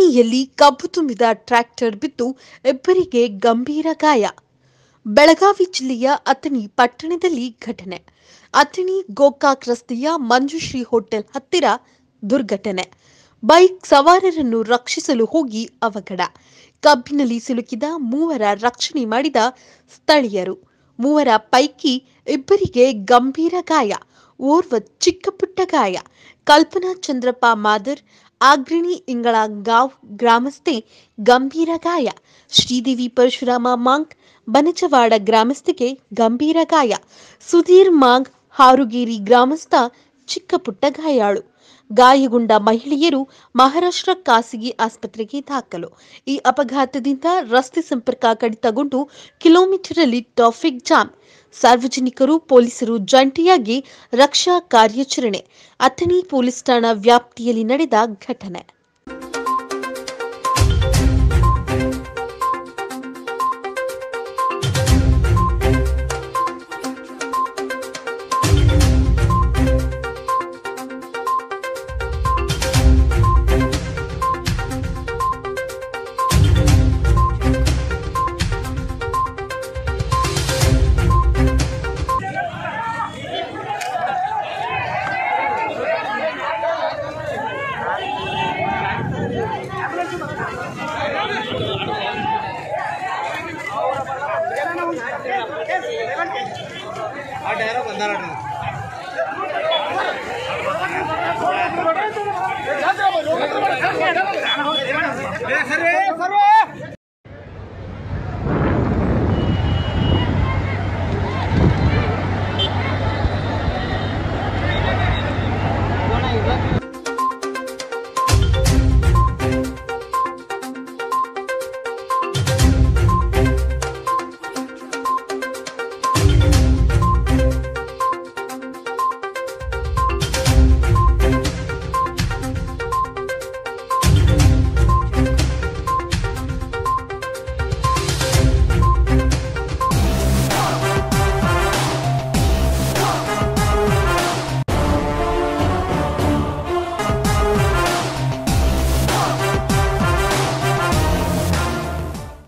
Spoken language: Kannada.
ಅಥಣಿಯಲ್ಲಿ ಕಬ್ಬು ತುಂಬಿದ ಟ್ರ್ಯಾಕ್ಟರ್ ಬಿದ್ದು ಇಬ್ಬರಿಗೆ ಗಂಭೀರ ಗಾಯ ಬೆಳಗಾವಿ ಜಿಲ್ಲೆಯ ಅಥಣಿ ಪಟ್ಟಣದಲ್ಲಿ ಘಟನೆ ಅಥಣಿ ಗೋಕಾಕ್ ರಸ್ತೆಯ ಮಂಜುಶ್ರೀ ಹೋಟೆಲ್ ಹತ್ತಿರ ದುರ್ಘಟನೆ ಬೈಕ್ ಸವಾರರನ್ನು ರಕ್ಷಿಸಲು ಹೋಗಿ ಅವಘಡ ಕಬ್ಬಿನಲ್ಲಿ ಸಿಲುಕಿದ ಮೂವರ ರಕ್ಷಣೆ ಮಾಡಿದ ಸ್ಥಳೀಯರು ಮೂವರ ಪೈಕಿ ಇಬ್ಬರಿಗೆ ಗಂಭೀರ ಗಾಯ ಓರ್ವ ಚಿಕ್ಕಪುಟ್ಟ ಗಾಯ ಕಲ್ಪನಾ ಚಂದ್ರಪ್ಪ ಮಾದರ್ ಆಗ್ರಣಿ ಇಂಗಳಗಾಂವ್ ಗ್ರಾಮಸ್ಥೆ ಗಂಭೀರ ಗಾಯ ಶ್ರೀದೇವಿ ಪರಶುರಾಮ ಮಾಂಗ್ ಬನಚವಾಡ ಗ್ರಾಮಸ್ಥಿಗೆ ಗಂಭೀರ ಗಾಯ ಸುಧೀರ್ ಮಾಂಗ್ ಹಾರುಗೇರಿ ಗ್ರಾಮಸ್ಥ ಚಿಕ್ಕಪುಟ್ಟ ಗಾಯಾಳು ಗಾಯಗೊಂಡ ಮಹಿಳೆಯರು ಮಹಾರಾಷ್ಟ್ರ ಖಾಸಗಿ ಆಸ್ಪತ್ರೆಗೆ ದಾಖಲು ಈ ಅಪಘಾತದಿಂದ ರಸ್ತೆ ಸಂಪರ್ಕ ಕಡಿತಗೊಂಡು ಕಿಲೋಮೀಟರ್ ಅಲ್ಲಿ ಟ್ರಾಫಿಕ್ ಜಾಮ್ ಸಾರ್ವಜನಿಕರು ಪೊಲೀಸರು ಜಂಟಿಯಾಗಿ ರಕ್ಷಾ ಕಾರ್ಯಾಚರಣೆ ಅಥಣಿ ಪೊಲೀಸ್ ಠಾಣಾ ವ್ಯಾಪ್ತಿಯಲ್ಲಿ ನಡೆದ ಘಟನೆ ಆ ಟೈರ ಬಂದಾರ